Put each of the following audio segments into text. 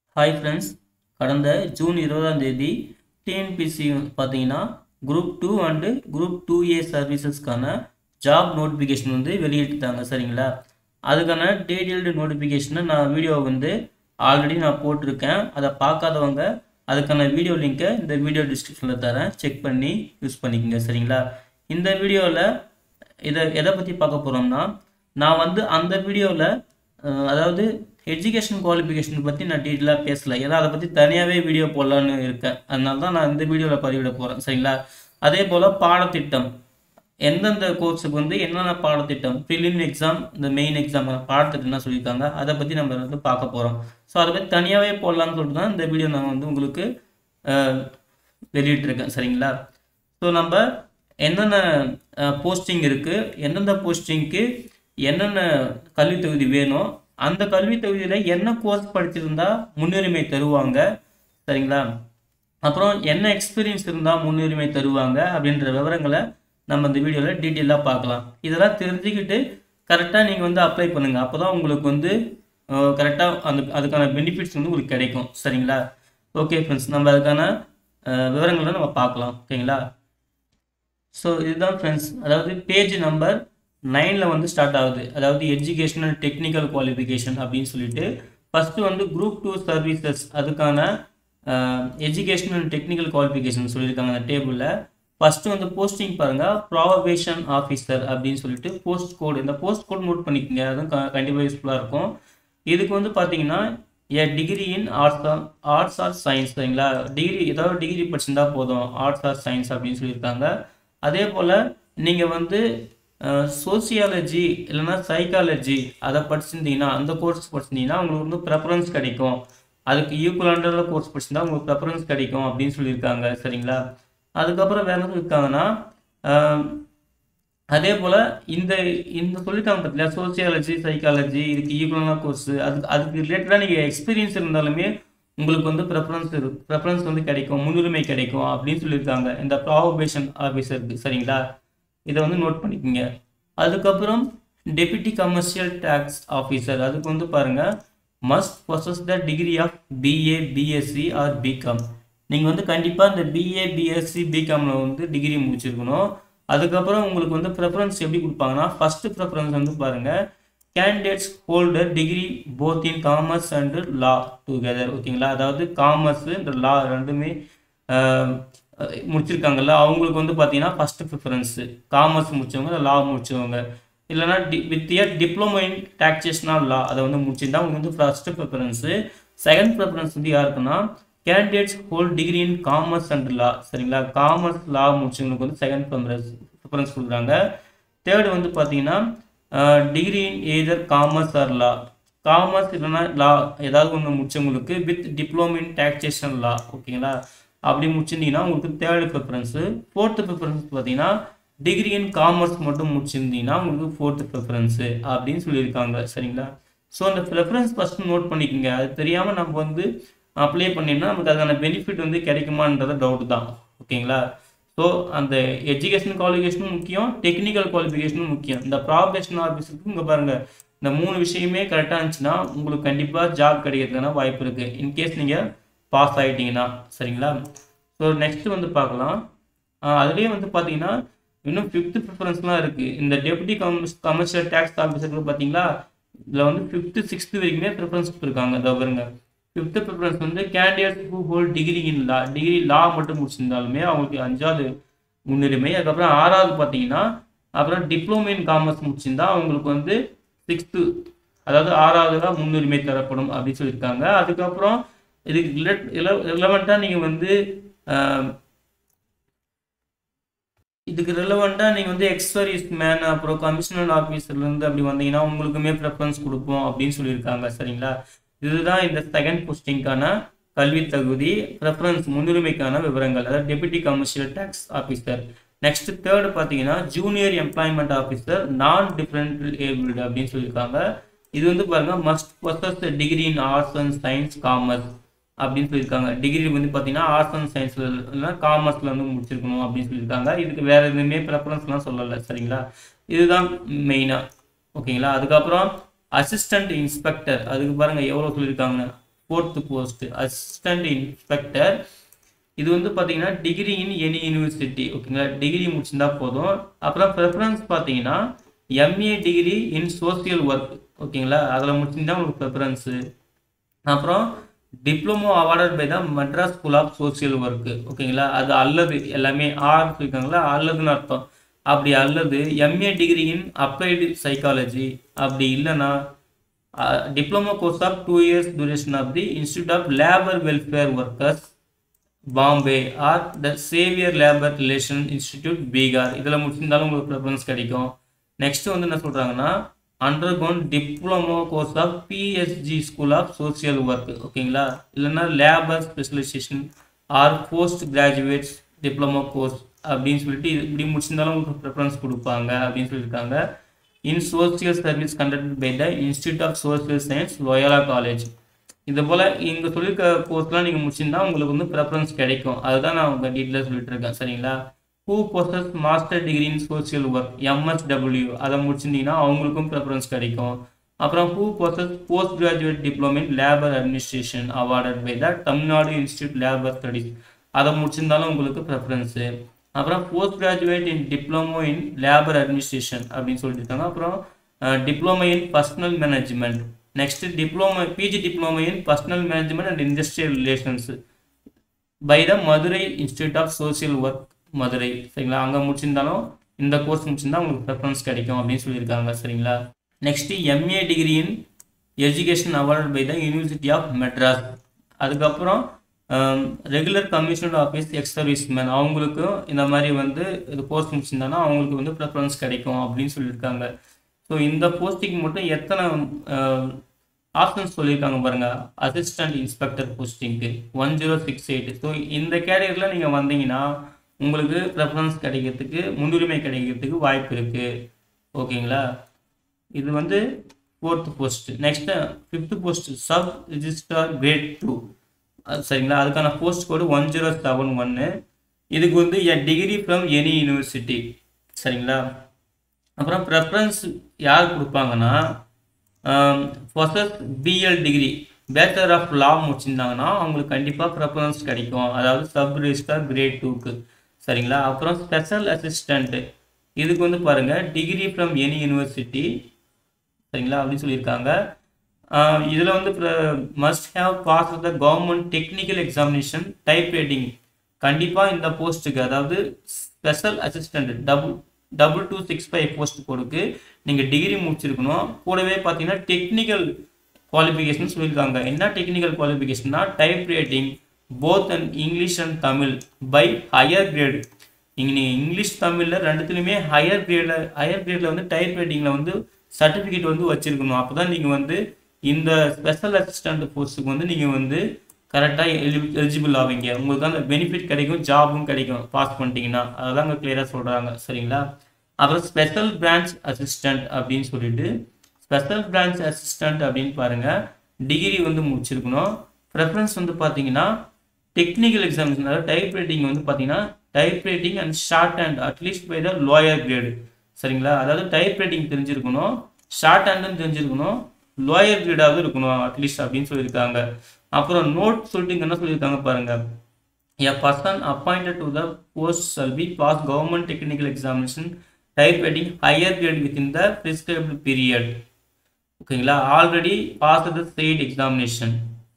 Hi friends கடந்த June இருபதாம் தேதி டிஎன்பிசி பார்த்தீங்கன்னா group two and group two A சர்வீசஸ்க்கான ஜாப் நோட்டிஃபிகேஷன் வந்து வெளியிட்டாங்க சரிங்களா அதுக்கான டீட்டெயில்டு நோட்டிஃபிகேஷனை நான் வீடியோ வந்து ஆல்ரெடி நான் போட்டிருக்கேன் அதை பார்க்காதவங்க அதுக்கான வீடியோ லிங்க்கை இந்த வீடியோ டிஸ்கிரிப்ஷனில் தரேன் செக் பண்ணி யூஸ் பண்ணிக்கோங்க சரிங்களா இந்த வீடியோவில் இதை எதை பற்றி பார்க்க போகிறோம்னா நான் வந்து அந்த வீடியோவில் அதாவது எஜுகேஷன் குவாலிஃபிகேஷன் பற்றி நான் டீட்டெயிலாக பேசல ஏன்னா அதை பற்றி தனியாகவே வீடியோ போடலான்னு இருக்கேன் அதனால தான் நான் இந்த வீடியோவில் பதிவிட போகிறேன் சரிங்களா அதே போல் பாடத்திட்டம் எந்தெந்த கோர்ஸுக்கு வந்து என்னென்ன பாடத்திட்டம் ப்ரிலிம் எக்ஸாம் இந்த மெயின் எக்ஸாம் பாடத்திட்டம் என்ன சொல்லியிருக்காங்க அதை பற்றி நம்ம வந்து பார்க்க போகிறோம் ஸோ அதை பற்றி தனியாகவே போடலான்னு சொல்லிட்டு தான் இந்த வீடியோ நான் வந்து உங்களுக்கு வெளியிட்டிருக்கேன் சரிங்களா ஸோ நம்ம என்னென்ன போஸ்டிங் இருக்குது எந்தெந்த போஸ்டிங்க்கு என்னென்ன கல்வி தொகுதி வேணும் அந்த கல்வி தொகுதியில் என்ன கோர்ஸ் படிச்சிருந்தா முன்னுரிமை தருவாங்க சரிங்களா அப்புறம் என்ன எக்ஸ்பீரியன்ஸ் இருந்தால் முன்னுரிமை தருவாங்க அப்படின்ற விவரங்களை நம்ம இந்த வீடியோவில் டீட்டெயிலாக பார்க்கலாம் இதெல்லாம் தெரிஞ்சுக்கிட்டு கரெக்டாக நீங்கள் வந்து அப்ளை பண்ணுங்கள் அப்போ தான் உங்களுக்கு வந்து கரெக்டாக அந்த அதுக்கான பெனிஃபிட்ஸ் வந்து உங்களுக்கு கிடைக்கும் சரிங்களா ஓகே ஃப்ரெண்ட்ஸ் நம்ம அதுக்கான விவரங்களை நம்ம பார்க்கலாம் ஓகேங்களா ஸோ இதுதான் ஃப்ரெண்ட்ஸ் அதாவது பேஜ் நம்பர் நைனில் வந்து ஸ்டார்ட் ஆகுது அதாவது எஜுகேஷனல் டெக்னிக்கல் குவாலிஃபிகேஷன் அப்படின்னு சொல்லிட்டு ஃபஸ்ட்டு வந்து குரூப் டூ சர்வீசஸ் அதுக்கான எஜுகேஷனல் டெக்னிக்கல் குவாலிஃபிகேஷன் சொல்லியிருக்காங்க அந்த டேபிளில் ஃபஸ்ட்டு வந்து போஸ்டிங் பாருங்கள் ப்ராபேஷன் ஆஃபீஸர் அப்படின்னு சொல்லிட்டு போஸ்ட் கோடு இந்த போஸ்ட் கோட் நோட் பண்ணிக்கோங்க அதுவும் கண்டிப்பாக யூஸ்ஃபுல்லாக இருக்கும் இதுக்கு வந்து பார்த்தீங்கன்னா a degree in arts arts or science சரிங்களா டிகிரி ஏதாவது டிகிரி படிச்சிருந்தா போதும் ஆர்ட்ஸ் ஆர் சயின்ஸ் அப்படின்னு சொல்லியிருக்காங்க அதே போல் நீங்கள் வந்து சோசியாலஜி இல்லைன்னா சைக்காலஜி அதை படிச்சிருந்தீங்கன்னா அந்த கோர்ஸ் படிச்சிருந்தீங்கன்னா உங்களுக்கு வந்து ப்ரெஃபரன்ஸ் கிடைக்கும் அதுக்கு ஈக்குவலான கோர்ஸ் படிச்சிருந்தா உங்களுக்கு ப்ரெஃபரன்ஸ் கிடைக்கும் அப்படின்னு சொல்லியிருக்காங்க சரிங்களா அதுக்கப்புறம் வேறு என்ன சொல்லியிருக்காங்கன்னா அதே போல் இந்த இந்த சொல்லியிருக்காங்க பார்த்தீங்களா சோசியாலஜி சைக்காலஜி இதுக்கு ஈக்குவலான கோர்ஸ் அதுக்கு அதுக்கு ரிலேட்டடாக நீங்கள் எக்ஸ்பீரியன்ஸ் இருந்தாலுமே உங்களுக்கு வந்து ப்ரெஃபரன்ஸ் இருக்கு ப்ரெஃபரன்ஸ் வந்து கிடைக்கும் முன்னுரிமை கிடைக்கும் அப்படின்னு சொல்லியிருக்காங்க இந்த ப்ராபேஷன் ஆஃபீஸருக்கு சரிங்களா இதை வந்து நோட் பண்ணிக்கோங்க அதுக்கப்புறம் டெபியூட்டி கமர்ஷியல் டேக்ஸ் ஆஃபீஸர் அதுக்கு வந்து பாருங்கள் must possess the degree of BA BSc or BCom நீங்கள் வந்து கண்டிப்பாக இந்த பிஏ பிஎஸ்சி பிகாமில் வந்து டிகிரி முடிச்சிருக்கணும் அதுக்கப்புறம் உங்களுக்கு வந்து ப்ரெஃபரன்ஸ் எப்படி கொடுப்பாங்கன்னா ஃபஸ்ட்டு ப்ரெஃபரன்ஸ் வந்து பாருங்கள் candidates holder degree both in commerce and law together ஓகேங்களா அதாவது காமர்ஸ் இந்த லா ரெண்டுமே முடிச்சிருக்காங்கல்ல அவங்களுக்கு வந்து பார்த்தீங்கன்னா ஃபஸ்ட்டு ப்ரிஃபரன்ஸு காமர்ஸ் முடிச்சவங்க லா முடிச்சவங்க இல்லைனா டி with year diploma in taxational law அதை வந்து முடிச்சிருந்தா அவங்க வந்து ஃபஸ்ட்டு ப்ரிஃபரன்ஸு செகண்ட் ப்ரிஃபரன்ஸ் வந்து யாருக்குன்னா candidates hold degree in commerce and law சரிங்களா காமர்ஸ் லா முடிச்சவங்களுக்கு வந்து செகண்ட் ப்ரிஃபரன்ஸ் ப்ரிஃபரன்ஸ் கொடுக்குறாங்க தேர்டு வந்து பார்த்தீங்கன்னா degree in either commerce or law commerce இல்லைனா லா ஏதாவது ஒன்று முடிச்சவங்களுக்கு with diploma in taxation law ஓகேங்களா அப்படி முடிச்சிருந்தீங்கன்னா உங்களுக்கு தேர்டு ப்ரிஃபரன்ஸு ஃபோர்த்து ப்ரிஃபரன்ஸ் பார்த்தீங்கன்னா டிகிரி இன் காமர்ஸ் மட்டும் முடிச்சிருந்தீங்கன்னா உங்களுக்கு ஃபோர்த்து ப்ரிஃபரன்ஸு அப்படின்னு சொல்லியிருக்காங்க சரிங்களா ஸோ அந்த ப்ரிஃபரன்ஸ் ஃபஸ்ட்டு நோட் பண்ணிக்கோங்க அது தெரியாமல் நம்ம வந்து அப்ளை பண்ணிங்கன்னா நமக்கு அதுக்கான பெனிஃபிட் வந்து கிடைக்குமான்றது டவுட் தான் ஓகேங்களா ஸோ அந்த எஜுகேஷன் குவாலிஃபிகேஷனும் முக்கியம் டெக்னிக்கல் குவாலிஃபிகேஷனும் முக்கியம் இந்த ப்ராபேஷன் ஆஃபீஸருக்கு இங்கே பாருங்கள் இந்த மூணு விஷயமே கரெக்டாக இருந்துச்சுன்னா உங்களுக்கு கண்டிப்பாக ஜாப் கிடைக்கிறதுக்கான வாய்ப்பு இருக்குது இன்கேஸ் நீங்கள் பாஸ் ஆகிட்டீங்கன்னா சரிங்களா ஸோ நெக்ஸ்ட் வந்து பார்க்கலாம் அதுலேயே வந்து பார்த்தீங்கன்னா இன்னும் ஃபிஃப்த்து ப்ரிஃபரன்ஸ்லாம் இருக்குது இந்த டெபுட்டி கமர்ஸ் கமர்ஷியல் டேக்ஸ் ஆஃபீஸருக்கு பார்த்தீங்களா இதில் வந்து ஃபிஃப்த்து சிக்ஸ்த்து வரைக்குமே ப்ரிஃபரன்ஸ் கொடுத்துருக்காங்க அதை பாருங்க ஃபிஃப்த்து ப்ரிஃபரன்ஸ் வந்து candidate who hold degree in law degree law மட்டும் முடிச்சிருந்தாலுமே அவங்களுக்கு அஞ்சாவது முன்னுரிமை அதுக்கப்புறம் ஆறாவது பார்த்தீங்கன்னா அப்புறம் டிப்ளமோ இன் காமர்ஸ் முடிச்சிருந்தா அவங்களுக்கு வந்து சிக்ஸ்த்து அதாவது ஆறாவதுல முன்னுரிமை தரப்படும் அப்படின்னு சொல்லியிருக்காங்க அதுக்கப்புறம் இதுக்கு ரிலேட் ரிலவெண்ட்டாக நீங்கள் வந்து இதுக்கு ரிலவெண்ட்டாக நீங்கள் வந்து எக்ஸ்பர்ீஸ் மேன் அப்புறம் கமிஷனர் ஆஃபீஸர்லேருந்து அப்படி வந்தீங்கன்னா உங்களுக்குமே ப்ரெஃபரன்ஸ் கொடுப்போம் அப்படின்னு சொல்லியிருக்காங்க சரிங்களா இதுதான் இந்த செகண்ட் போஸ்டிங்கான கல்வி தகுதி ப்ரெஃபரன்ஸ் முன்னுரிமைக்கான விவரங்கள் அதாவது deputy commercial tax officer next third பார்த்தீங்கன்னா junior employment officer non different abled அப்படின்னு சொல்லியிருக்காங்க இது வந்து பாருங்க must possess degree in arts and science commerce அப்படின்னு சொல்லியிருக்காங்க டிகிரி வந்து பார்த்தீங்கன்னா ஆர்ட்ஸ் அண்ட் சயின்ஸில் இல்லைனா காமர்ஸில் வந்து முடிச்சிருக்கணும் அப்படின்னு சொல்லியிருக்காங்க இதுக்கு வேறு எதுவுமே ப்ரெஃபரன்ஸ்லாம் சொல்லலை சரிங்களா இதுதான் மெயினாக ஓகேங்களா அதுக்கப்புறம் அசிஸ்டன்ட் இன்ஸ்பெக்டர் அதுக்கு பாருங்கள் எவ்வளோ சொல்லியிருக்காங்க ஃபோர்த்து போஸ்ட் அசிஸ்டன்ட் இன்ஸ்பெக்டர் இது வந்து பார்த்தீங்கன்னா டிகிரி இன் எனி யூனிவர்சிட்டி ஓகேங்களா டிகிரி முடிச்சிருந்தா போதும் அப்புறம் ப்ரெஃபரன்ஸ் பார்த்தீங்கன்னா MA degree in social work ஓகேங்களா அதில் முடிச்சிருந்தா உங்களுக்கு ப்ரெஃபரன்ஸு அப்புறம் diploma awarded by the Madras school of social work ஓகேங்களா அது அல்லது எல்லாமே ஆர் இருக்காங்களா அல்லதுன்னு அர்த்தம் அப்படி அல்லது MA degree in applied psychology அப்படி இல்லைன்னா diploma course of two years duration of the institute of labour welfare workers Bombay or the Xavier labour relation institute Bihar இதில் முடிச்சிருந்தாலும் உங்களுக்கு ப்ரிஃபரன்ஸ் கிடைக்கும் நெக்ஸ்ட் வந்து என்ன சொல்கிறாங்கன்னா undergone diploma course of PSG school of social work ஓகேங்களா இல்லைன்னா labour specialisation or post graduates diploma course அப்படின்னு சொல்லிட்டு இது இப்படி முடிச்சிருந்தாலும் உங்களுக்கு ப்ரிஃபரன்ஸ் கொடுப்பாங்க அப்படின்னு சொல்லியிருக்காங்க in social service conducted by the institute of social science Loyola college இது போல் இங்கே சொல்லியிருக்க கோர்ஸ்லாம் நீங்கள் முடிச்சிருந்தா உங்களுக்கு வந்து ப்ரெஃபரன்ஸ் கிடைக்கும் அதுதான் நான் உங்கள் டீட்டெயிலாக சொல்லிட்டு இருக்கேன் சரிங்களா who possess master degree in social work MSW அதை முடிச்சிருந்தீங்கன்னா அவங்களுக்கும் ப்ரெஃபரன்ஸ் கிடைக்கும் அப்புறம் who possess post graduate diploma in labour administration awarded by the Tamil Nadu institute labour studies அதை முடிச்சிருந்தாலும் உங்களுக்கு ப்ரெஃபரன்ஸு அப்புறம் post graduate in diploma in labour administration அப்படின்னு சொல்லிட்டு இருக்காங்க அப்புறம் diploma in personnel management next diploma PG diploma in personnel management and industrial relations by the Madurai institute of social work Madurai சரிங்களா அங்கே முடிச்சிருந்தாலும் இந்த கோர்ஸ் முடிச்சிருந்தா உங்களுக்கு ப்ரெஃபரன்ஸ் கிடைக்கும் அப்படின்னு சொல்லியிருக்காங்க சரிங்களா next MA degree in education award by the university of Madras அதுக்கப்புறம் regular commissioner office ex service man அவங்களுக்கும் இந்த மாதிரி வந்து இது கோர்ஸ் முடிச்சிருந்தாங்கன்னா அவங்களுக்கு வந்து ப்ரெஃபரன்ஸ் கிடைக்கும் அப்படின்னு சொல்லியிருக்காங்க ஸோ இந்த போஸ்டிங் மட்டும் எத்தனை ஆப்ஷன்ஸ் சொல்லியிருக்காங்க பாருங்க அசிஸ்டன்ட் இன்ஸ்பெக்டர் போஸ்டிங்க்கு one zero six eight so இந்த கேட்டகரியில் நீங்கள் வந்தீங்கன்னா உங்களுக்கு ப்ரெஃபரன்ஸ் கிடைக்கிறதுக்கு முன்னுரிமை கிடைக்கிறதுக்கு வாய்ப்பு இருக்குது ஓகேங்களா இது வந்து fourth post next fifth post sub registrar grade two அது சரிங்களா அதுக்கான post code one zero seven ஒன்று இதுக்கு வந்து a degree from any university சரிங்களா அப்புறம் ப்ரெஃபரன்ஸ் யார் கொடுப்பாங்கன்னா first BL degree bachelor of law முடிச்சிருந்தாங்கன்னா அவங்களுக்கு கண்டிப்பாக ப்ரெஃபரன்ஸ் கிடைக்கும் அதாவது சப் ரிஜிஸ்டார் கிரேட் டூக்கு சரிங்களா அப்புறம் ஸ்பெஷல் அசிஸ்டண்ட்டு இதுக்கு வந்து பாருங்கள் டிகிரி ஃப்ரம் எனி யூனிவர்சிட்டி சரிங்களா அப்படின்னு சொல்லியிருக்காங்க இதில் வந்து must have pass the government technical examination type writing கண்டிப்பாக இந்த போஸ்ட்டுக்கு அதாவது special assistant double double two six five post கொடுக்கு நீங்கள் டிகிரி முடிச்சிருக்கணும் கூடவே பார்த்தீங்கன்னா டெக்னிக்கல் குவாலிஃபிகேஷன் சொல்லியிருக்காங்க என்ன டெக்னிக்கல் குவாலிஃபிகேஷன்னா type writing both and English and Tamil by higher grade இங்கே நீங்கள் இங்கிலீஷ் தமிழில் ரெண்டுத்துலையுமே ஹையர் கிரேடில் ஹையர் கிரேடில் வந்து டைப் ரைட்டிங்கில் வந்து சர்டிஃபிகேட் வந்து வச்சுருக்கணும் அப்போ தான் நீங்கள் வந்து இந்த ஸ்பெஷல் அசிஸ்டண்ட் போஸ்ட்டுக்கு வந்து நீங்கள் வந்து கரெக்டாக எலி எலிஜிபிள் ஆவீங்க உங்களுக்கு அந்த பெனிஃபிட் கிடைக்கும் ஜாபும் கிடைக்கும் பாஸ் பண்ணிட்டீங்கன்னா அதெல்லாம் அங்கே கிளியராக சொல்கிறாங்க சரிங்களா அப்புறம் ஸ்பெஷல் பிரான்ச் அசிஸ்டண்ட் அப்படின்னு சொல்லிட்டு ஸ்பெஷல் பிரான்ச் அசிஸ்டண்ட் அப்படின்னு பாருங்கள் டிகிரி வந்து முடிச்சிருக்கணும் ப்ரெஃபரன்ஸ் வந்து பார்த்தீங்கன்னா டெக்னிக்கல் எக்ஸாமினேஷன் அதாவது டைப் ரைட்டிங் வந்து பார்த்தீங்கன்னா type writing and short hand at least by the lower grade சரிங்களா அதாவது டைப் ரைட்டிங் தெரிஞ்சிருக்கணும் ஷார்ட் ஹேண்டும் தெரிஞ்சிருக்கணும் லோயர் கிரேடாவது இருக்கணும் அட்லீஸ்ட் அப்படின்னு சொல்லியிருக்காங்க அப்புறம் நோட் சொல்லிட்டு இங்க என்ன சொல்லியிருக்காங்க பாருங்க A person appointed to the post shall be pass government technical examination typewriting higher grade within the prescribed period. ஓகேங்களா already pass the state examination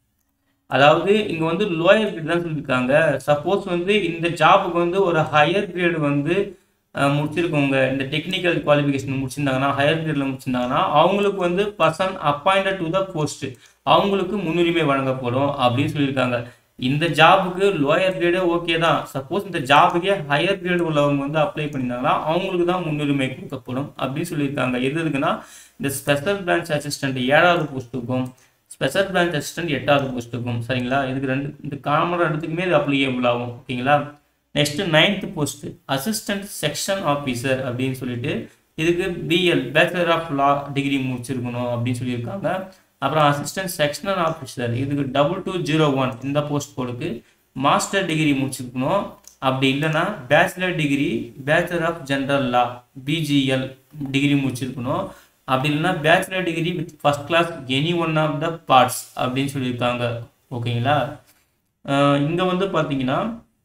அதாவது இங்கே வந்து லோயர் கிரேட் தான் சொல்லியிருக்காங்க சப்போஸ் வந்து இந்த ஜாபுக்கு வந்து ஒரு ஹையர் கிரேடு வந்து அஹ், முடிச்சிருக்கவங்க இந்த டெக்னிக்கல் குவாலிஃபிகேஷன் முடிச்சிருந்தாங்கன்னா ஹையர் கிரேடில் முடிச்சிருந்தாங்கன்னா அவங்களுக்கு வந்து person appointed to the post அவங்களுக்கு முன்னுரிமை வழங்கப்படும் அப்படின்னு சொல்லியிருக்காங்க இந்த ஜாபுக்கு லோயர் கிரேடே ஓகே தான் சப்போஸ் இந்த ஜாபுக்கே ஹையர் கிரேடு உள்ளவங்க வந்து அப்ளை பண்ணியிருந்தாங்கன்னா அவங்களுக்கு தான் முன்னுரிமை கொடுக்கப்படும் அப்படின்னு சொல்லியிருக்காங்க எது எதுக்குன்னா இந்த ஸ்பெஷல் பிரான்ச் அசிஸ்டன்ட் ஏழாவது போஸ்ட்டுக்கும் ஸ்பெஷல் பிரான்ச் அசிஸ்டன்ட் எட்டாவது போஸ்ட்டுக்கும் சரிங்களா இதுக்கு ரெண்டு இந்த காமன் ரெண்டுத்துக்குமே இது அப்ளிகேபிள் ஆகும் ஓகேங்களா next ninth post assistant section officer அப்படின்னு சொல்லிட்டு இதுக்கு BL bachelor of law degree முடிச்சிருக்கணும் அப்படின்னு சொல்லியிருக்காங்க அப்புறம் அசிஸ்டன்ட் செக்ஷனல் ஆஃபீஸர் இதுக்கு டபுள் டூ ஜீரோ ஒன் இந்த போஸ்ட் கோடுக்கு மாஸ்டர் டிகிரி முடிச்சிருக்கணும் அப்படி இல்லைன்னா bachelor degree bachelor of general law BGL degree முடிச்சிருக்கணும் அப்படி இல்லைன்னா bachelor degree with first class any one of the parts அப்படின்னு சொல்லியிருக்காங்க ஓகேங்களா இங்கே வந்து பார்த்தீங்கன்னா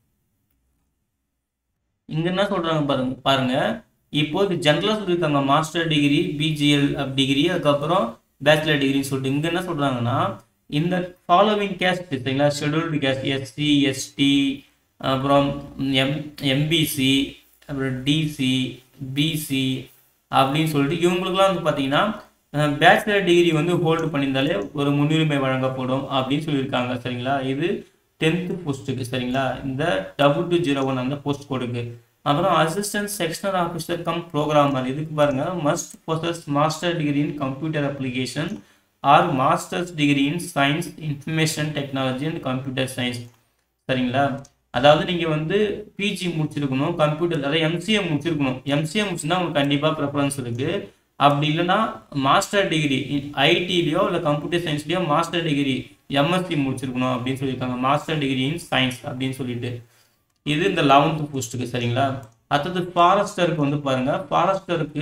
இங்கே என்ன சொல்கிறாங்க பாருங்க பாருங்க இப்போ இது ஜென்ரலாக சொல்லியிருக்காங்க மாஸ்டர் டிகிரி பிஜிஎல் டிகிரி அதுக்கப்புறம் பேச்சுலர் டிகிரின்னு சொல்லிட்டு இங்கே என்ன சொல்கிறாங்கன்னா இந்த ஃபாலோவிங் கேஸ்ட் சரிங்களா ஷெடியூல்டு கேஸ்ட் எஸ்சி எஸ்டி அப்புறம் எம் எம்பிசி அப்புறம் டிசி பிசி அப்படின்னு சொல்லிட்டு இவங்களுக்குலாம் வந்து பார்த்தீங்கன்னா பேச்சுலர் டிகிரி வந்து ஹோல்டு பண்ணியிருந்தாலே ஒரு முன்னுரிமை வழங்கப்படும் அப்படின்னு சொல்லியிருக்காங்க சரிங்களா இது டென்த்து போஸ்ட்டுக்கு சரிங்களா இந்த டபுள் டூ ஜீரோ ஒன் அந்த போஸ்ட் கோடுக்கு அப்புறம் assistant sectional officer cum programmer இதுக்கு பாருங்க must possess master degree in computer application or masters degree in science information technology and computer science சரிங்களா அதாவது நீங்கள் வந்து பிஜி முடிச்சிருக்கணும் கம்ப்யூட்டர் அதாவது எம்சிஏ முடிச்சிருக்கணும் எம்சிஏ முடிச்சுன்னா உங்களுக்கு கண்டிப்பாக ப்ரிஃபரன்ஸ் இருக்குது அப்படி இல்லைன்னா மாஸ்டர் டிகிரி ஐடிலையோ இல்லை கம்ப்யூட்டர் சயின்ஸ்லையோ மாஸ்டர் டிகிரி எம்எஸ்சி முடிச்சிருக்கணும் அப்படின்னு சொல்லியிருக்காங்க மாஸ்டர் டிகிரி இன் சயின்ஸ் அப்படின்னு சொல்லிட்டு இது இந்த லெவன்த்து போஸ்ட்டுக்கு சரிங்களா அடுத்தது ஃபாரஸ்டருக்கு வந்து பாருங்க ஃபாரஸ்டருக்கு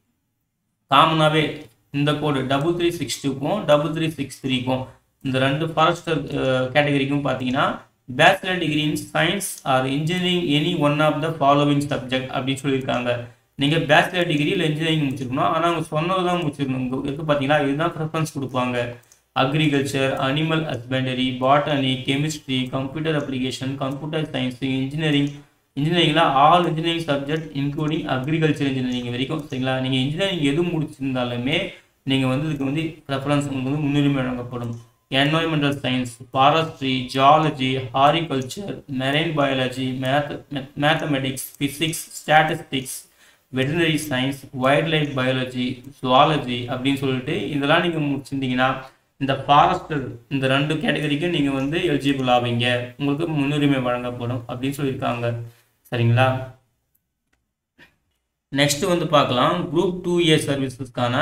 காமனாகவே இந்த கோடு டபுள் த்ரீ சிக்ஸ் டூக்கும் டபுள் த்ரீ சிக்ஸ் த்ரீக்கும் இந்த ரெண்டு ஃபாரஸ்டர் கேட்டகரிக்கும் பார்த்தீங்கன்னா bachelor degree in science or engineering any one of the following subject அப்படின்னு சொல்லியிருக்காங்க நீங்கள் பேச்சுலர் டிகிரி இல்லை இன்ஜினியரிங் முடிச்சிருக்கணும் ஆனால் அவங்க சொன்னது தான் முடிச்சிருக்கணும் இங்கே இருக்கு பார்த்தீங்கன்னா இதுதான் ப்ரிஃபரன்ஸ் கொடுப்பாங்க agriculture animal husbandry botany chemistry computer application computer science engineering இன்ஜினியரிங்கில் all engineering subject including agriculture engineering வரைக்கும் சரிங்களா நீங்கள் இன்ஜினியரிங் எது முடிச்சிருந்தாலுமே நீங்கள் வந்து இதுக்கு வந்து ப்ரெஃபரன்ஸ் உங்களுக்கு வந்து முன்னுரிமை வழங்கப்படும் environmental science forestry geology horticulture marine biology math mathematics physics statistics veterinary science wild life biology zoology அப்படின்னு சொல்லிட்டு இதெல்லாம் நீங்கள் முடிச்சிருந்தீங்கன்னா இந்த ஃபாரஸ்டர் இந்த ரெண்டு கேட்டகரிக்கும் நீங்கள் வந்து எலிஜிபிள் ஆவீங்க உங்களுக்கு முன்னுரிமை வழங்கப்படும் அப்படின்னு சொல்லியிருக்காங்க சரிங்களா நெக்ஸ்ட் வந்து பார்க்கலாம் குரூப் டூ இயர் சர்வீசஸ்க்கான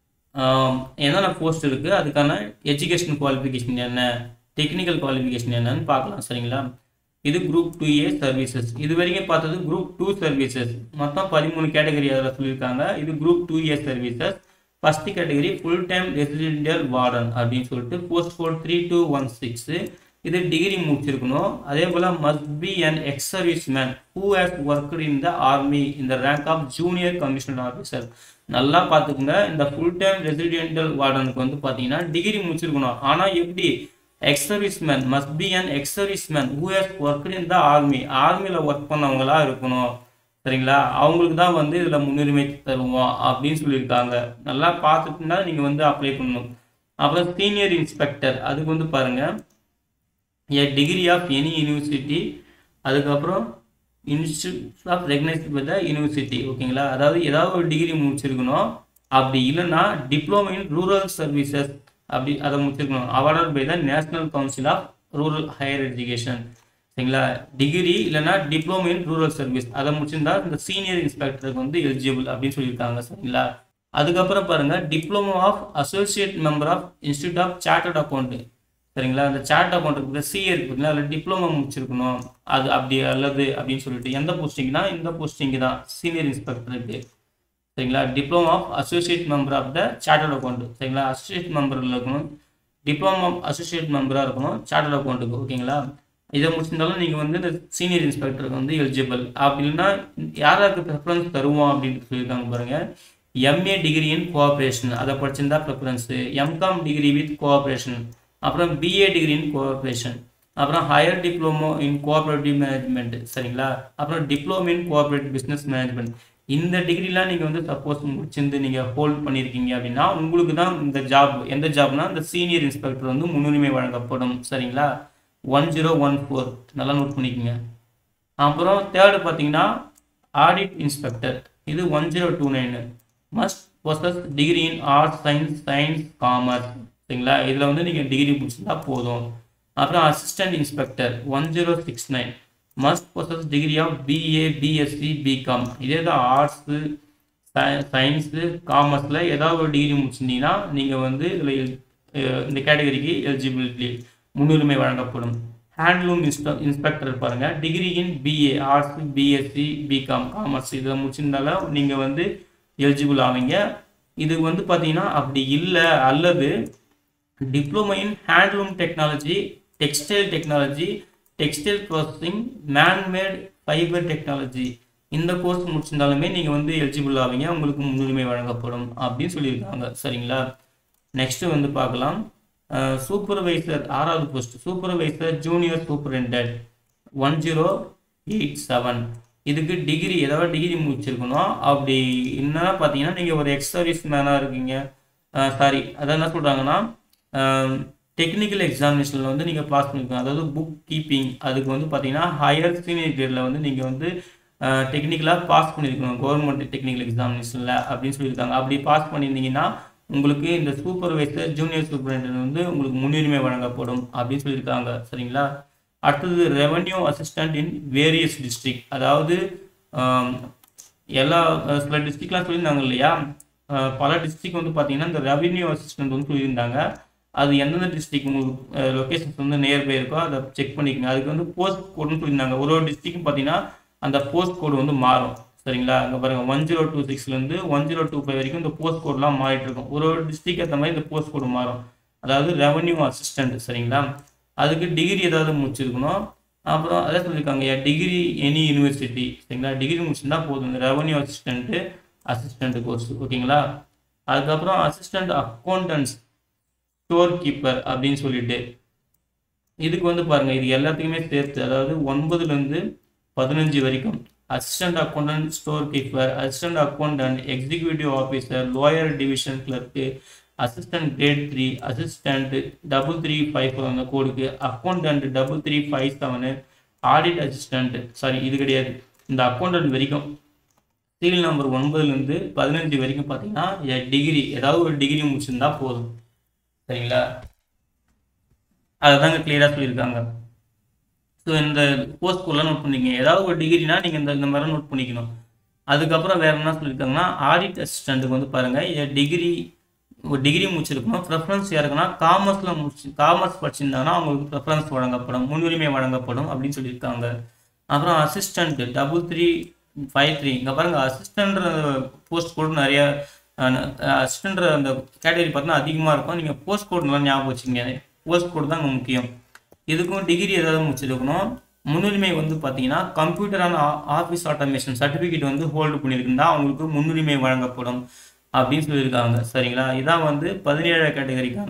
என்னென்ன போஸ்ட் இருக்குது அதுக்கான எஜுகேஷன் குவாலிஃபிகேஷன் என்ன டெக்னிக்கல் குவாலிஃபிகேஷன் என்னன்னு பார்க்கலாம் சரிங்களா இது குரூப் டூ ஏ சர்வீசஸ் இது வரைக்கும் பார்த்தது குரூப் டூ சர்வீசஸ் மொத்தம் பதிமூணு கேட்டகரி அதில் சொல்லியிருக்காங்க இது group two A services first category full time residential warden அப்படின்னு சொல்லிட்டு post code three two one six இது டிகிரி முடிச்சிருக்கணும் அதே போல் must be an ex service man who has worked in the army இந்த rank of junior commissioner officer நல்லா பார்த்துக்குங்க இந்த ஃபுல் டைம் ரெசிடென்டல் வார்டனுக்கு வந்து பார்த்தீங்கன்னா டிகிரி முடிச்சிருக்கணும் ஆனால் எப்படி ex service man must be an ex service man who has worked in the army ஆர்மியில் ஒர்க் பண்ணவங்களா இருக்கணும் சரிங்களா அவங்களுக்கு தான் வந்து இதில் முன்னுரிமை தருவோம் அப்படின்னு சொல்லியிருக்காங்க நல்லா பார்த்துட்டுனா நீங்கள் வந்து அப்ளை பண்ணணும் அப்புறம் சீனியர் இன்ஸ்பெக்டர் அதுக்கு வந்து பாருங்கள் a degree of any university அதுக்கப்புறம் institute of recognised by the university ஓகேங்களா அதாவது ஏதாவது ஒரு டிகிரி முடிச்சிருக்கணும் அப்படி இல்லைன்னா டிப்ளமோ இன் ரூரல் சர்வீசஸ் அப்படி அதை முடிச்சிருக்கணும் awarded by the national council of rural higher education சரிங்களா டிகிரி இல்லைன்னா டிப்ளமோ இன் ரூரல் சர்வீஸ் அதை முடிச்சிருந்தா இந்த சீனியர் இன்ஸ்பெக்டருக்கு வந்து எலிஜிபிள் அப்படின்னு சொல்லியிருக்காங்க சரிங்களா அதுக்கப்புறம் பாருங்க diploma of associate member of institute of chartered account சரிங்களா அந்த சார்ட் அக்கௌண்ட் இருக்கு சிஏ இருக்கு பார்த்தீங்களா அதில் டிப்ளமோ முடிச்சிருக்கணும் அது அப்படி அல்லது அப்படின்னு சொல்லிட்டு எந்த போஸ்டிங்னா இந்த போஸ்டிங் தான் சீனியர் இன்ஸ்பெக்டருக்கு சரிங்களா diploma of associate member of the chartered account சரிங்களா அசோசியேட் மெம்பரில் இருக்கணும் டிப்ளமோ அசோசியேட் மெம்பராக இருக்கணும் சார்ட்டர்ட் அக்கௌண்ட்டுக்கு ஓகேங்களா இதை முடிச்சிருந்தாலும் நீங்கள் வந்து இந்த சீனியர் இன்ஸ்பெக்டருக்கு வந்து எலிஜிபிள் அப்படி இல்லைன்னா யாராருக்கு ப்ரிஃபரன்ஸ் தருவோம் அப்படின்னு சொல்லியிருக்காங்க பாருங்கள் எம்ஏ டிகிரி இன் கோஆப்ரேஷன் அதை படிச்சிருந்தா preference MCom degree with cooperation அப்புறம் பிஏ டிகிரி இன் கோஆப்ரேஷன் அப்புறம் higher diploma in cooperative management சரிங்களா அப்புறம் diploma in cooperative business management இந்த டிகிரிலாம் நீங்கள் வந்து சப்போஸ் முடிச்சிருந்து நீங்கள் ஹோல்ட் பண்ணியிருக்கீங்க அப்படின்னா உங்களுக்கு தான் இந்த ஜாப் எந்த ஜாப்னா இந்த சீனியர் இன்ஸ்பெக்டர் வந்து முன்னுரிமை வழங்கப்படும் சரிங்களா ஒன் ஜீரோ ஒன் ஃபோர் நல்லா நோட் பண்ணிக்கோங்க அப்புறம் தேர்டு பார்த்தீங்கன்னா ஆடிட் இன்ஸ்பெக்டர் இது one zero two nine must possess degree in arts science science commerce சரிங்களா இதில் வந்து நீங்கள் டிகிரி முடிச்சிருந்தா போதும் அப்புறம் assistant inspector one zero six nine must possess degree of BA BSc BCom இதே தான் ஆர்ட்ஸு சயின்ஸு காமர்ஸில் ஏதாவது ஒரு டிகிரி முடிச்சிருந்தீங்கன்னா நீங்கள் வந்து இதில் இந்த கேட்டகரிக்கு எலிஜிபிலிட்டி முன்னுரிமை வழங்கப்படும் ஹேண்ட்லூம் இன்ஸ்பெ இன்ஸ்பெக்டர் பாருங்கள் degree in BA arts BSc BCom commerce இதில் முடிச்சிருந்தாலும் நீங்கள் வந்து எலிஜிபிள் ஆவீங்க இது வந்து பார்த்தீங்கன்னா அப்படி இல்லை அல்லது diploma in handloom technology textile technology textile processing man made fibre technology இந்த கோர்ஸ் முடிச்சிருந்தாலுமே நீங்கள் வந்து எலிஜிபிள் ஆவீங்க உங்களுக்கு முன்னுரிமை வழங்கப்படும் அப்படின்னு சொல்லியிருக்காங்க சரிங்களா நெக்ஸ்ட்டு வந்து பார்க்கலாம் சூப்பர்வைசர் ஆறாவது post supervisor junior superintendent one zero eight seven இதுக்கு டிகிரி ஏதாவது டிகிரி முடிச்சிருக்கணும் அப்படி என்னன்னா பார்த்தீங்கன்னா நீங்கள் ஒரு எக்ஸ் சர்வீஸ் மேனாக இருக்கீங்க சாரி அதான் என்ன சொல்கிறாங்கன்னா டெக்னிக்கல் எக்ஸாமினேஷனில் வந்து நீங்கள் பாஸ் பண்ணிருக்கணும் அதாவது புக் கீப்பிங் அதுக்கு வந்து பார்த்தீங்கன்னா ஹையர் சீனியர் கிரேடில் வந்து நீங்கள் வந்து டெக்னிக்கலாக பாஸ் பண்ணியிருக்கணும் கவர்மெண்ட் டெக்னிக்கல் எக்ஸாமினேஷனில் அப்படின்னு சொல்லியிருக்காங்க அப்படி பாஸ் பண்ணியிருந்தீங்கன்னா உங்களுக்கு இந்த சூப்பர்வைசர் ஜூனியர் சூப்பர்வைசர் வந்து உங்களுக்கு முன்னுரிமை வழங்கப்படும் அப்படின்னு சொல்லியிருக்காங்க சரிங்களா அடுத்தது revenue assistant in various district அதாவது ஆம், எல்லா அஹ், சில டிஸ்ட்ரிக்ட்லாம் சொல்லியிருந்தாங்க இல்லையா அஹ், பல டிஸ்ட்ரிக்ட் வந்து பார்த்தீங்கன்னா இந்த ரெவன்யூ அசிஸ்டன்ட் வந்து சொல்லியிருந்தாங்க அது எந்தெந்த டிஸ்ட்ரிக்ட் உங்களுக்கு லொக்கேஷன்ஸ் வந்து நியர்பை இருக்கோ அதை செக் பண்ணிக்கோங்க அதுக்கு வந்து போஸ்ட் கோடுன்னு சொல்லியிருந்தாங்க ஒரு ஒரு டிஸ்ட்ரிக்ட் பார்த்தீங்கன்னா அந்த போஸ்ட் கோடு வந்து மாறும் சரிங்களா அங்கே பாருங்க ஒன் ஜீரோ டூ சிக்ஸ்லேருந்து ஒன் ஜீரோ டூ ஃபைவ் வரைக்கும் இந்த போஸ்ட் கோட்லாம் மாறிட்டு இருக்கும் ஒரு ஒரு டிஸ்ட்ரிக்ட் ஏற்ற மாதிரி இந்த போஸ்ட் கோடு மாறும் அதாவது ரெவன்யூ அசிஸ்டன்ட் சரிங்களா அதுக்கு டிகிரி ஏதாவது முடிச்சிருக்கணும் அப்புறம் அதே சொல்லியிருக்காங்க டிகிரி எனி யூனிவர்சிட்டி சரிங்களா டிகிரி முடிச்சிருந்தா போதும் இந்த ரெவன்யூ அசிஸ்டண்ட்டு அசிஸ்டண்ட் கோர்ஸ் ஓகேங்களா அதுக்கப்புறம் அசிஸ்டண்ட் அக்கௌண்டன்ஸ் ஸ்டோர் கீப்பர் அப்படின்னு சொல்லிட்டு இதுக்கு வந்து பாருங்க இது எல்லாத்துக்குமே சேர்த்து அதாவது ஒன்பதுலேருந்து பதினஞ்சு வரைக்கும் assistant accountant store keeper assistant accountant executive officer lower division clerk assistant grade three assistant double three five அந்த கோடுக்கு accountant double three five seven audit assistant sorry இது கிடையாது இந்த அக்கௌண்டன்ட் வரைக்கும் சீரியல் நம்பர் ஒன்பதுலேருந்து பதினஞ்சு வரைக்கும் பார்த்தீங்கன்னா டிகிரி ஏதாவது ஒரு டிகிரி முடிச்சிருந்தா போதும் சரிங்களா அதை தாங்க கிளியராக சொல்லியிருக்காங்க ஸோ இந்த போஸ்ட் கோட்லாம் நோட் பண்ணிக்கங்க ஏதாவது ஒரு டிகிரினா நீங்கள் இந்த இந்த மாதிரி நோட் பண்ணிக்கணும் அதுக்கப்புறம் வேற என்ன சொல்லியிருக்காங்கன்னா ஆடிட் அசிஸ்டண்ட்டுக்கு வந்து பாருங்கள் டிகிரி ஒரு டிகிரி முடிச்சிருக்கணும் ப்ரெஃபரன்ஸ் யாருக்குன்னா காமர்ஸில் முடிச்சு காமர்ஸ் படிச்சிருந்தாங்கன்னா அவங்களுக்கு ப்ரெஃபரன்ஸ் வழங்கப்படும் முன்னுரிமை வழங்கப்படும் அப்படின்னு சொல்லியிருக்காங்க அப்புறம் assistant double three five three இங்கே பாருங்கள் அசிஸ்டன்ற போஸ்ட் கோடு நிறைய அசிஸ்டன்ற அந்த கேட்டகரி பார்த்தீங்கன்னா அதிகமாக இருக்கும் நீங்கள் போஸ்ட் கோட் நல்லா ஞாபகம் வச்சுங்க போஸ்ட் கோடு தான் இங்க முக்கியம் இதுக்கும் டிகிரி ஏதாவது முடிச்சிருக்கணும் முன்னுரிமை வந்து பார்த்தீங்கன்னா கம்ப்யூட்டரான ஆஃபீஸ் ஆட்டோமேஷன் சர்டிஃபிகேட் வந்து ஹோல்டு பண்ணியிருந்தா அவங்களுக்கு முன்னுரிமை வழங்கப்படும் அப்படின்னு சொல்லியிருக்காங்க சரிங்களா இதான் வந்து பதினேழாவது கேட்டகரிக்கான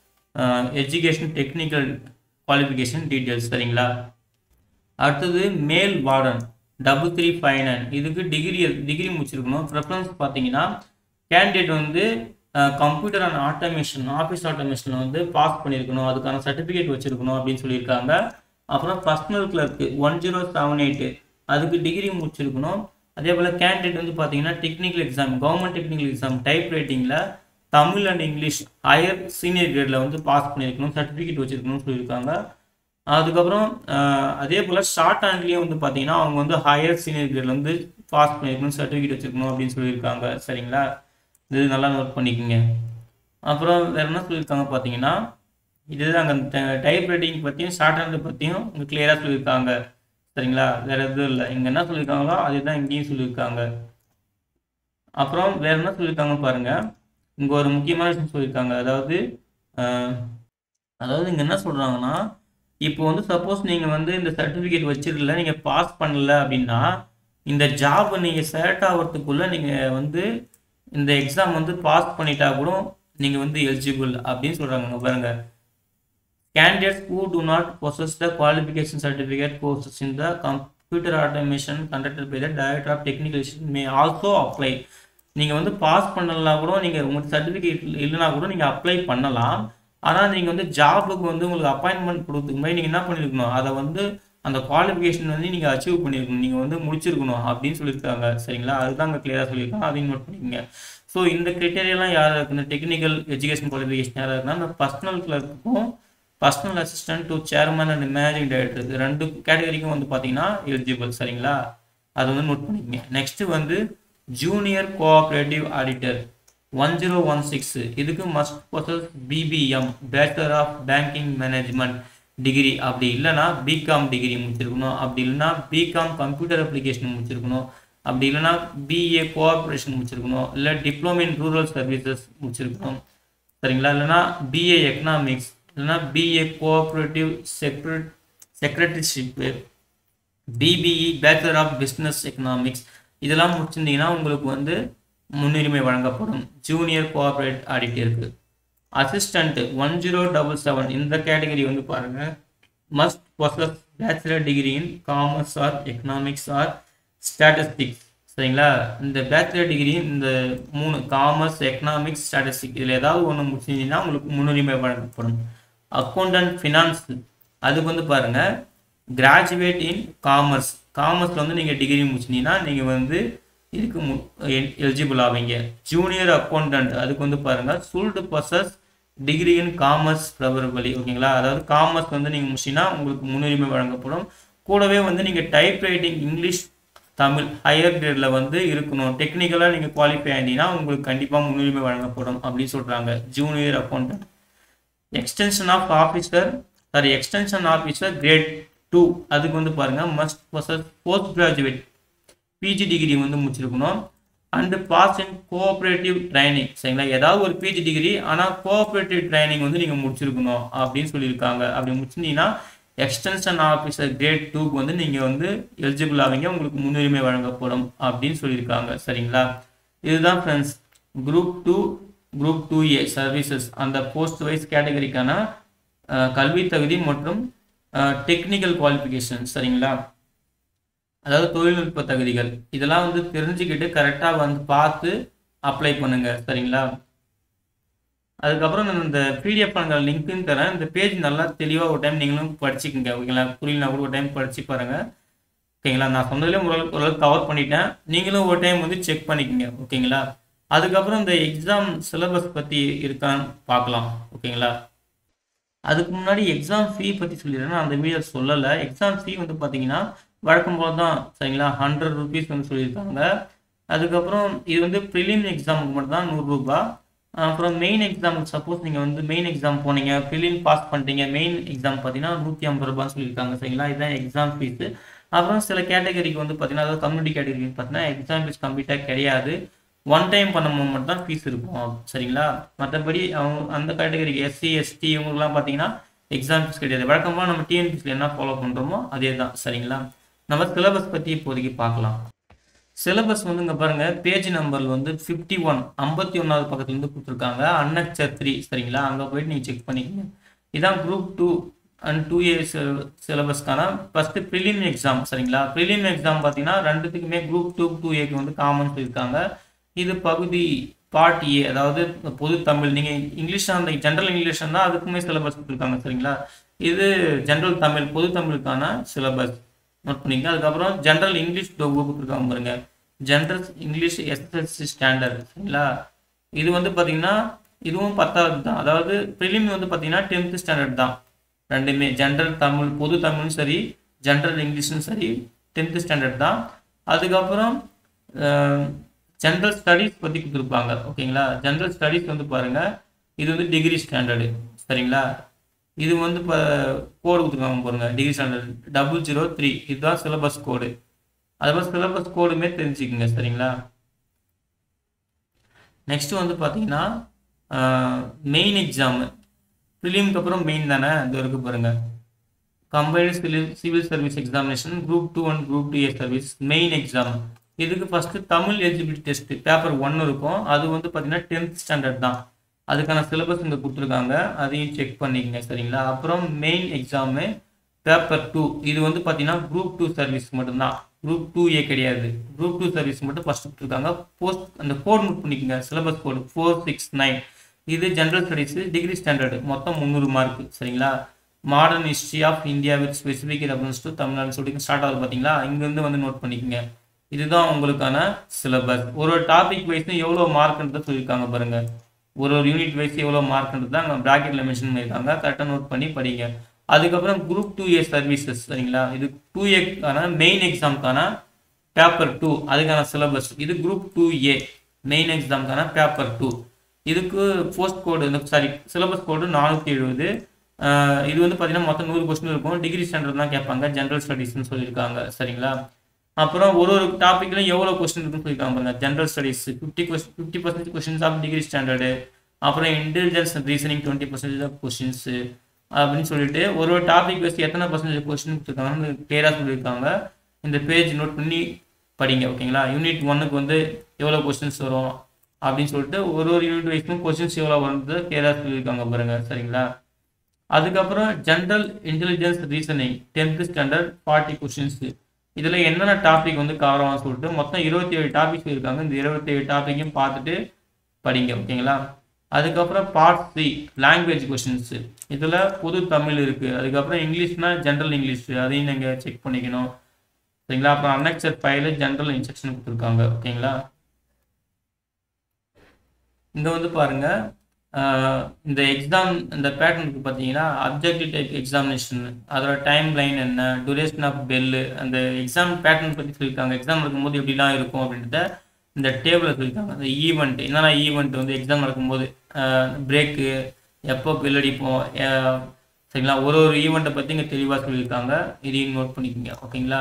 எஜுகேஷன் டெக்னிக்கல் குவாலிஃபிகேஷன் டீட்டெயில்ஸ் சரிங்களா அடுத்தது male warden double three five nine இதுக்கு டிகிரி டிகிரி முடிச்சிருக்கணும் ப்ரெஃபரன்ஸ் பார்த்தீங்கன்னா கேண்டிடேட் வந்து கம்ப்யூட்டர் அண்ட் ஆட்டோமேஷன் ஆஃபீஸ் ஆட்டோமேஷனில் வந்து பாஸ் பண்ணியிருக்கணும் அதுக்கான சர்டிஃபிகேட் வச்சுருக்கணும் அப்படின்னு சொல்லியிருக்காங்க அப்புறம் personal clerk one zero seven eight அதுக்கு டிகிரி முடிச்சிருக்கணும் அதே போல் கேண்டிடேட் வந்து பார்த்தீங்கன்னா technical exam government technical exam type ரைட்டிங்கில் Tamil and English higher senior கிரேடில் வந்து பாஸ் பண்ணியிருக்கணும் சர்டிஃபிகேட் வச்சுருக்கணும்னு சொல்லியிருக்காங்க அதுக்கப்புறம் அஹ், அதே போல் ஷார்ட் ஹேண்ட்லேயும் வந்து பார்த்தீங்கன்னா அவங்க வந்து ஹையர் சீனியர் கிரேடில் வந்து பாஸ் பண்ணியிருக்கணும் சர்டிஃபிகேட் வச்சுருக்கணும் அப்படின்னு சொல்லியிருக்காங்க சரிங்களா இது நல்லா நோட் பண்ணிக்கோங்க அப்புறம் வேறு என்ன சொல்லியிருக்காங்க பார்த்தீங்கன்னா இதுதான் அங்கே டைப் ரைட்டிங் பற்றியும் ஷார்ட் ஹேண்ட் பற்றியும் இங்கே கிளியராக சொல்லியிருக்காங்க சரிங்களா வேறு எதுவும் இல்லை இங்கே என்ன சொல்லியிருக்காங்களோ அதுதான் இங்கேயும் சொல்லியிருக்காங்க அப்புறம் வேறு என்ன சொல்லியிருக்காங்க பாருங்கள் இங்கே ஒரு முக்கியமான விஷயம் சொல்லியிருக்காங்க அதாவது அஹ், அதாவது இங்கே என்ன சொல்கிறாங்கன்னா இப்போ வந்து சப்போஸ் நீங்கள் வந்து இந்த சர்டிஃபிகேட் வச்சிருக்கல நீங்கள் பாஸ் பண்ணல அப்படின்னா இந்த ஜாப் நீங்கள் செலக்ட் ஆகிறதுக்குள்ளே நீங்கள் வந்து இந்த எக்ஸாம் வந்து பாஸ் பண்ணிட்டா கூட நீங்கள் வந்து எலிஜிபிள் அப்படின்னு சொல்கிறாங்க பாருங்க candidates who do not possess the qualification certificate courses in the computer automation conducted by the director of technical institution may also apply நீங்கள் வந்து பாஸ் பண்ணலாம் கூட நீங்கள் உங்களுக்கு சர்டிஃபிகேட் இல்லைனா கூட நீங்கள் அப்ளை பண்ணலாம் ஆனால் நீங்கள் வந்து ஜாபுக்கு வந்து உங்களுக்கு அப்பாயின்மெண்ட் கொடுத்துக்கு மாதிரி நீங்கள் என்ன பண்ணியிருக்கணும் அதை வந்து அந்த குவாலிஃபிகேஷன் வந்து நீங்கள் அச்சீவ் பண்ணியிருக்கணும் நீங்கள் வந்து முடிச்சிருக்கணும் அப்படின்னு சொல்லியிருக்காங்க சரிங்களா அதுதான் அங்கே கிளியராக சொல்லியிருக்காங்க அதையும் நோட் பண்ணிக்கோங்க ஸோ இந்த கிரிட்டேரியாலாம் யார் இருக்கு இந்த டெக்னிக்கல் எஜுகேஷன் குவாலிஃபிகேஷன் யாராக இருக்குன்னா இந்த பர்சனல் கிளர்க்குக்கும் personal assistant to chairman and managing director இது ரெண்டு கேட்டகரிக்கும் வந்து பார்த்தீங்கன்னா எலிஜிபிள் சரிங்களா அது வந்து நோட் பண்ணிக்கங்க நெக்ஸ்ட் வந்து junior cooperative auditor one zero one six இதுக்கு must possess BBM bachelor of banking management degree அப்படி இல்லைன்னா பிகாம் டிகிரி முடிச்சிருக்கணும் அப்படி இல்லைன்னா பிகாம் கம்ப்யூட்டர் அப்ளிகேஷன் முடிச்சிருக்கணும் அப்படி இல்லைன்னா பிஏ கோஆப்ரேஷன் முடிச்சிருக்கணும் இல்லை டிப்ளமோ இன் ரூரல் சர்வீசஸ் முடிச்சிருக்கணும் சரிங்களா இல்லைன்னா பிஏ எக்கனாமிக்ஸ் இல்லைன்னா BA cooperative secret secretaryship BBE bachelor of business economics இதெல்லாம் முடிச்சிருந்தீங்கன்னா உங்களுக்கு வந்து முன்னுரிமை வழங்கப்படும் ஜூனியர் கோஆப்ரேட் ஆடிட்டருக்கு assistant one zero double seven இந்த கேட்டகரி வந்து பாருங்கள் must possess bachelor degree in commerce or economics or statistics சரிங்களா இந்த பேச்சுலர் டிகிரி இந்த மூணு காமர்ஸ் எக்கனாமிக்ஸ் ஸ்டாட்டிஸ்டிக் இதில் ஏதாவது ஒன்று முடிச்சிங்கன்னா உங்களுக்கு முன்னுரிமை வழங்கப்படும் அக்கௌண்டன்ட் ஃபினான்ஸ் அதுக்கு வந்து பாருங்கள் கிராஜுவேட் இன் காமர்ஸ் காமர்ஸில் வந்து நீங்கள் டிகிரி முடிச்சிங்கன்னா நீங்கள் வந்து இதுக்கு எலிஜிபிள் ஆவீங்க ஜூனியர் அக்கௌண்டன்ட் அதுக்கு வந்து பாருங்கள் should possess degree in commerce preferably ஓகேங்களா அதாவது காமர்ஸ் வந்து நீங்கள் முடிச்சிங்கன்னா உங்களுக்கு முன்னுரிமை வழங்கப்படும் கூடவே வந்து நீங்கள் type writing English Tamil higher கிரேடில் வந்து இருக்கணும் டெக்னிக்கலாக நீங்கள் குவாலிஃபை ஆகிட்டீங்கன்னா உங்களுக்கு கண்டிப்பாக முன்னுரிமை வழங்கப்படும் அப்படின்னு சொல்கிறாங்க junior accountant extension of officer sorry extension officer grade two அதுக்கு வந்து பாருங்கள் must possess post graduate PG degree வந்து முடிச்சிருக்கணும் and pass in cooperative training சரிங்களா ஏதாவது ஒரு பிஜி டிகிரி ஆனால் கோஆப்ரேட்டிவ் ட்ரைனிங் வந்து நீங்கள் முடிச்சிருக்கணும் அப்படின்னு சொல்லியிருக்காங்க அப்படி முடிச்சிருந்தீங்கன்னா எக்ஸ்டென்ஷன் ஆஃபீஸர் கிரேட் டூக்கு வந்து நீங்கள் வந்து எலிஜிபிள் ஆவீங்க உங்களுக்கு முன்னுரிமை வழங்கப்படும் அப்படின்னு சொல்லியிருக்காங்க சரிங்களா இதுதான் friends group two group two A services அந்த போஸ்ட் வைஸ் கேட்டகரிக்கான கல்வி தகுதி மற்றும் டெக்னிக்கல் குவாலிஃபிகேஷன் சரிங்களா அதாவது தொழில்நுட்ப தகுதிகள் இதெல்லாம் வந்து தெரிஞ்சுக்கிட்டு கரெக்டாக வந்து பார்த்து அப்ளை பண்ணுங்க சரிங்களா அதுக்கப்புறம் நான் இந்த பிடிஎஃப் பண்ணுற லிங்க்குன்னு தரேன் இந்த பேஜ் நல்லா தெளிவாக ஒரு டைம் நீங்களும் படிச்சுக்கோங்க ஓகேங்களா புரியலனா கூட ஒரு டைம் படிச்சு பாருங்க ஓகேங்களா நான் சொன்னதுலேயும் ஓரளவுக்கு ஓரளவுக்கு கவர் பண்ணிட்டேன் நீங்களும் ஒரு டைம் வந்து செக் பண்ணிக்கோங்க ஓகேங்களா அதுக்கப்புறம் இந்த எக்ஸாம் சிலபஸ் பற்றி இருக்கான்னு பார்க்கலாம் ஓகேங்களா அதுக்கு முன்னாடி எக்ஸாம் ஃபீ பற்றி சொல்லிடுறேன் நான் அந்த வீடியோ சொல்லலை எக்ஸாம் ஃபீ வந்து பார்த்தீங்கன்னா வழக்கம் போல தான் சரிங்களா ஹண்ட்ரட் ருபீஸ் வந்து சொல்லியிருக்காங்க அதுக்கப்புறம் இது வந்து ப்ரிலிம் எக்ஸாமுக்கு மட்டும் தான் நூறுரூபா அப்புறம் மெயின் எக்ஸாமுக்கு சப்போஸ் நீங்கள் வந்து மெயின் எக்ஸாம் போனீங்க ப்ரிலிம் பாஸ் பண்ணிட்டீங்க மெயின் எக்ஸாம் பார்த்தீங்கன்னா நூற்றி ஐம்பது ரூபான்னு சொல்லியிருக்காங்க சரிங்களா இதுதான் எக்ஸாம் ஃபீஸு அப்புறம் சில கேட்டகரிக்கு வந்து பார்த்தீங்கன்னா அதாவது கம்யூனிட்டி கேட்டகரிக்கு பார்த்தீங்கன்னா எக்ஸாம் ஃபீஸ் கம்ப்ளீட்டாக கிடையாது ஒன் டைம் பண்ணும்போது மட்டும் தான் ஃபீஸ் இருக்கும் சரிங்களா மற்றபடி அவங்க அந்த கேட்டகரிக்கு எஸ்சி எஸ்டி இவங்களுக்குலாம் பார்த்தீங்கன்னா எக்ஸாம் ஃபீஸ் கிடையாது வழக்கமாக நம்ம டிஎன்பிஎஸ்சியில் என்ன ஃபாலோ பண்ணுறோமோ அதே தான் சரிங்களா நம்ம சிலபஸ் பற்றி இப்போதைக்கு பார்க்கலாம் சிலபஸ் வந்து இங்கே பாருங்கள் பேஜ் நம்பர் வந்து ஃபிஃப்டி ஒன் ஐம்பத்தி ஒன்றாவது பக்கத்துலேருந்து கொடுத்துருக்காங்க அன்னக்சர் த்ரீ சரிங்களா அங்கே போயிட்டு நீங்கள் செக் பண்ணிக்கோங்க இதான் group two and two years சிலபஸ்க்கான ஃபஸ்ட்டு ப்ரிலிம் எக்ஸாம் சரிங்களா ப்ரிலிம் எக்ஸாம் பார்த்தீங்கன்னா ரெண்டுத்துக்குமே குரூப் டூ டூ ஏக்கு வந்து காமன் சொல்லியிருக்காங்க இது பகுதி பார்ட் ஏ அதாவது பொது தமிழ் நீங்கள் இங்கிலீஷ் அந்த ஜென்ரல் இங்கிலீஷ் தான் அதுக்குமே சிலபஸ் கொடுத்துருக்காங்க சரிங்களா இது ஜென்ரல் தமிழ் பொது தமிழுக்கான சிலபஸ் நோட் பண்ணிங்க அதுக்கப்புறம் ஜென்ரல் இங்கிலீஷ் கொடுத்துருக்காங்க பாருங்க ஜென்ரல் இங்கிலீஷ் எஸ்எஸ்எல்சி ஸ்டாண்டர்ட் சரிங்களா இது வந்து பார்த்தீங்கன்னா இதுவும் பத்தாவது தான் அதாவது ப்ரிலிம் வந்து பார்த்தீங்கன்னா டென்த்து ஸ்டாண்டர்ட் தான் ரெண்டுமே ஜென்ரல் தமிழ் பொது தமிழும் சரி ஜென்ரல் இங்கிலீஷும் சரி டென்த்து ஸ்டாண்டர்ட் தான் அதுக்கப்புறம் ஜென்ரல் ஸ்டடீஸ் பற்றி கொடுத்துருப்பாங்க ஓகேங்களா ஜென்ரல் ஸ்டடீஸ் வந்து பாருங்கள் இது வந்து டிகிரி ஸ்டாண்டர்டு சரிங்களா இது வந்து இப்போ கோடு கொடுத்துருக்காங்க பாருங்க degree standard double zero three இதுதான் சிலபஸ் கோடு அது மாதிரி சிலபஸ் கோடுமே தெரிஞ்சுக்கோங்க சரிங்களா நெக்ஸ்ட் வந்து பார்த்தீங்கன்னா மெயின் எக்ஸாமு ப்ரிலிம்க்கு அப்புறம் மெயின் தானே இது இருக்கு பாருங்க combined civil civil service examination group two and group two A service main exam இதுக்கு first Tamil eligibility test paper one இருக்கும் அது வந்து பார்த்தீங்கன்னா டென்த் ஸ்டாண்டர்ட் தான் அதுக்கான சிலபஸ் இங்கே கொடுத்துருக்காங்க அதையும் செக் பண்ணிக்கங்க சரிங்களா அப்புறம் மெயின் எக்ஸாமு பேப்பர் டூ இது வந்து பார்த்தீங்கன்னா குரூப் டூ சர்வீஸ் மட்டும்தான் குரூப் டூ ஏ கிடையாது குரூப் டூ சர்வீஸ் மட்டும் ஃபஸ்ட் கொடுத்துருக்காங்க போஸ்ட் அந்த கோட் நோட் பண்ணிக்கோங்க syllabus code four six nine இது ஜென்ரல் ஸ்டடீஸு டிகிரி ஸ்டாண்டர்டு மொத்தம் முந்நூறு மார்க் சரிங்களா modern history of India with specific reference to Tamil Nadu சொல்லிட்டு ஸ்டார்ட் ஆகுது பார்த்தீங்களா இங்கேருந்து வந்து நோட் பண்ணிக்கோங்க இதுதான் உங்களுக்கான சிலபஸ் ஒரு ஒரு டாபிக் வைஸும் எவ்வளோ மார்க்ன்றதை சொல்லியிருக்காங்க பாருங்க ஒரு ஒரு யூனிட் வைஸ் எவ்வளோ மார்க்ன்றது தான் அங்கே ப்ராக்கெட்டில் மென்ஷன் பண்ணியிருக்காங்க கரெக்டாக நோட் பண்ணி படிங்க அதுக்கப்புறம் குரூப் டூ ஏ சர்வீசஸ் சரிங்களா இது டூ ஏக்கான மெயின் எக்ஸாமுக்கான பேப்பர் டூ அதுக்கான சிலபஸ் இது குரூப் டூ ஏ மெயின் எக்ஸாமுக்கான பேப்பர் டூ இதுக்கு போஸ்ட் கோடு இந்த சாரி சிலபஸ் கோடு நானூற்றி எழுபது இது வந்து பார்த்தீங்கன்னா மொத்தம் நூறு கொஸ்டின் இருக்கும் டிகிரி ஸ்டாண்டர்ட் தான் கேட்பாங்க ஜென்ரல் ஸ்டடீஸ்னு சொல்லியிருக்காங்க சரிங்களா அப்புறம் ஒரு ஒரு டாப்பிக்லையும் எவ்வளோ கொஸ்டின் இருக்குன்னு சொல்லியிருக்காங்க பாருங்க general studies fifty question fifty percentage questions of degree standard அப்புறம் intelligence reasoning twenty percentage of questions அப்படின்னு சொல்லிட்டு ஒரு ஒரு டாபிக் வச்சு எத்தனை பர்சன்டேஜ் கொஸ்டின் கொடுத்துருக்காங்கன்னு கிளியராக சொல்லியிருக்காங்க இந்த பேஜ் நோட் பண்ணி படிங்க ஓகேங்களா யூனிட் ஒன்னுக்கு வந்து எவ்வளோ கொஸ்டின்ஸ் வரும் அப்படின்னு சொல்லிட்டு ஒரு ஒரு யூனிட் வைஸ்க்கும் கொஸ்டின்ஸ் எவ்வளோ வருது கிளியராக சொல்லியிருக்காங்க பாருங்க சரிங்களா அதுக்கப்புறம் general intelligence reasoning tenth standard forty questions இதில் என்னென்ன டாபிக் வந்து கவர் ஆகும் சொல்லிட்டு மொத்தம் இருபத்தி ஏழு டாபிக் இருக்காங்க இந்த இருபத்தி ஏழு டாப்பிக்கையும் பார்த்துட்டு படிங்க ஓகேங்களா அதுக்கப்புறம் பார்ட் த்ரீ லாங்குவேஜ் கொஷின்ஸு இதில் பொது தமிழ் இருக்குது அதுக்கப்புறம் இங்கிலீஷ்னா ஜென்ரல் இங்கிலீஷ் அதையும் நீங்கள் செக் பண்ணிக்கணும் சரிங்களா அப்புறம் அன்னெக்சர் ஃபைலு ஜென்ரல் இன்ஸ்ட்ரக்ஷன் கொடுத்துருக்காங்க ஓகேங்களா இங்கே வந்து பாருங்க ஆஹ் இந்த எக்ஸாம் இந்த பேட்டர்னுக்கு பார்த்தீங்கன்னா அப்ஜெக்டிவ் டைப் எக்ஸாமினேஷன் அதோட டைம் லைன் என்ன டூரேஷன் ஆஃப் பெல்லு அந்த எக்ஸாம் பேட்டர்ன் பற்றி சொல்லியிருக்காங்க எக்ஸாம் இருக்கும்போது எப்படிலாம் இருக்கும் அப்படின்றத இந்த டேபிளில் சொல்லியிருக்காங்க அந்த ஈவெண்ட் என்னென்ன ஈவெண்ட் வந்து எக்ஸாம் நடக்கும்போது பிரேக்கு எப்போ பெல் அடிப்போம் அஹ் சரிங்களா ஒரு ஒரு ஈவெண்ட்டை பற்றி இங்கே தெளிவாக சொல்லியிருக்காங்க இதையும் நோட் பண்ணிக்கோங்க ஓகேங்களா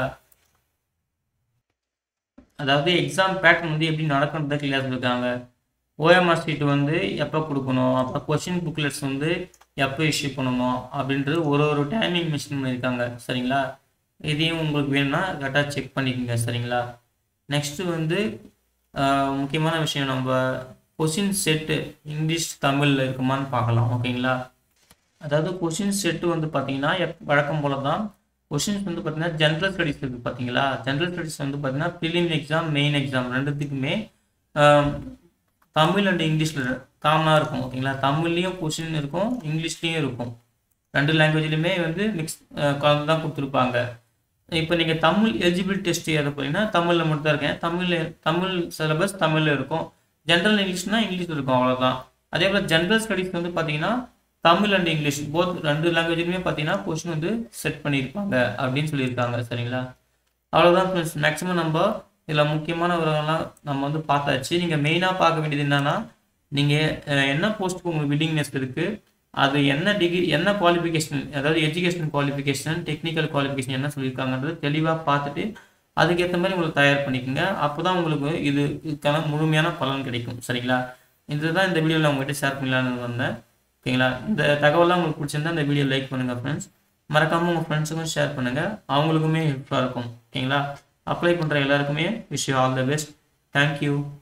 அதாவது எக்ஸாம் பேட்டர்ன் வந்து எப்படி நடக்குன்றத கிளியராக சொல்லியிருக்காங்க ஓஎம்ஆர் ஷீட் வந்து எப்போ கொடுக்கணும் அப்புறம் கொஷின் புக்லெட்ஸ் வந்து எப்போ இஷ்யூ பண்ணணும் அப்படின்றது ஒரு ஒரு டைமிங் மென்ஷன் பண்ணியிருக்காங்க சரிங்களா இதையும் உங்களுக்கு வேணும்னா கரெக்டாக செக் பண்ணிக்கோங்க சரிங்களா நெக்ஸ்ட்டு வந்து ஆஹ், முக்கியமான விஷயம் நம்ம கொஷின் செட்டு இங்கிலீஷ் தமிழில் இருக்குமான்னு பார்க்கலாம் ஓகேங்களா அதாவது கொஷின் செட்டு வந்து பார்த்தீங்கன்னா எப் வழக்கம் போல தான் கொஷின்ஸ் வந்து பார்த்தீங்கன்னா ஜென்ரல் ஸ்டடீஸ் இருக்குது பார்த்தீங்களா ஜென்ரல் ஸ்டடீஸ் வந்து பார்த்தீங்கன்னா ப்ரிலிம் எக்ஸாம் மெயின் எக்ஸாம் ரெண்டுத்துக்குமே ஆம், தமிழ் அண்ட் இங்கிலீஷில் காமனாக இருக்கும் ஓகேங்களா தமிழ்லேயும் கொஷின் இருக்கும் இங்கிலீஷ்லேயும் இருக்கும் ரெண்டு லாங்குவேஜ்லையுமே வந்து மிக்ஸ் கலந்து தான் கொடுத்துருப்பாங்க இப்போ நீங்கள் தமிழ் எலிஜிபிள் டெஸ்ட் எழுத போறீங்கன்னா தமிழில் மட்டும் தான் இருக்கேன் தமிழ் தமிழ் சிலபஸ் தமிழில் இருக்கும் ஜென்ரல் இங்கிலீஷ்னா இங்கிலீஷ் இருக்கும் அவ்வளோதான் அதே போல் ஜென்ரல் ஸ்டடீஸ் வந்து பார்த்தீங்கன்னா தமிழ் அண்ட் இங்கிலீஷ் போத் ரெண்டு லாங்குவேஜ்லையுமே பார்த்தீங்கன்னா கொஷின் வந்து செட் பண்ணியிருப்பாங்க அப்படின்னு சொல்லியிருக்காங்க சரிங்களா அவ்வளோதான் ஃப்ரெண்ட்ஸ் மேக்ஸிமம் நம்ம இதில் முக்கியமான விவரங்கள்லாம் நம்ம வந்து பார்த்தாச்சு நீங்கள் மெயினாக பார்க்க வேண்டியது என்னன்னா நீங்கள் என்ன போஸ்ட்டுக்கு உங்களுக்கு வில்லிங்னஸ் இருக்குது அது என்ன டிகிரி என்ன குவாலிஃபிகேஷன் அதாவது எஜுகேஷன் குவாலிஃபிகேஷன் டெக்னிக்கல் குவாலிஃபிகேஷன் என்ன சொல்லியிருக்காங்கன்றது தெளிவாக பார்த்துட்டு அதுக்கேற்ற மாதிரி உங்களுக்கு தயார் பண்ணிக்கோங்க அப்போ தான் உங்களுக்கு இது இதுக்கான முழுமையான பலன் கிடைக்கும் சரிங்களா இதுதான் இந்த வீடியோவில் உங்கள்கிட்ட ஷேர் பண்ணலான்னு வந்தேன் ஓகேங்களா இந்த தகவலாம் உங்களுக்கு பிடிச்சிருந்தா இந்த வீடியோ லைக் பண்ணுங்கள் ஃப்ரெண்ட்ஸ் மறக்காமல் உங்கள் ஃப்ரெண்ட்ஸுக்கும் ஷேர் பண்ணுங்கள் அவங்களுக்குமே ஹெல்ப்ஃபுல்லாக இருக்கும் ஓகேங்களா அப்ளை பண்ணுற எல்லாருக்குமே wish all the best thank you